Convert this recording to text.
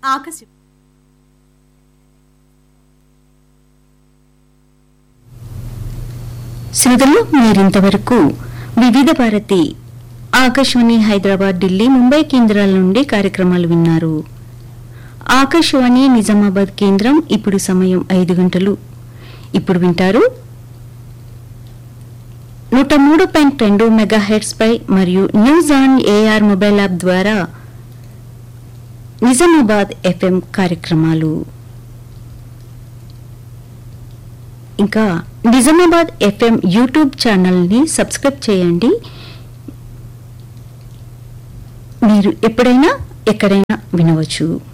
ఆకాశం శ్రోతలు మీరింతవరకు వివిధ భారతి ఆకాశవాణి హైదరాబాద్ ఢిల్లీ ముంబై కేంద్రాల నుండి కార్యక్రమాలు విన్నారు ఆకాశవాణి నిజామాబాద్ కేంద్రం ఇప్పుడు సమయం ఐదు గంటలు ఇప్పుడు వింటారు నూట మూడు పాయింట్ రెండు మెగా హెడ్స్ పై మరియు news on AIR mobile app ద్వారా నిజామాబాద్ ఎఫ్ఎం కార్యక్రమాలు ఇంకా నిజామాబాద్ ఎఫ్ఎం యూట్యూబ్ ఛానల్ని సబ్స్క్రైబ్ చేయండి మీరు ఎప్పుడైనా ఎక్కడైనా వినవచ్చు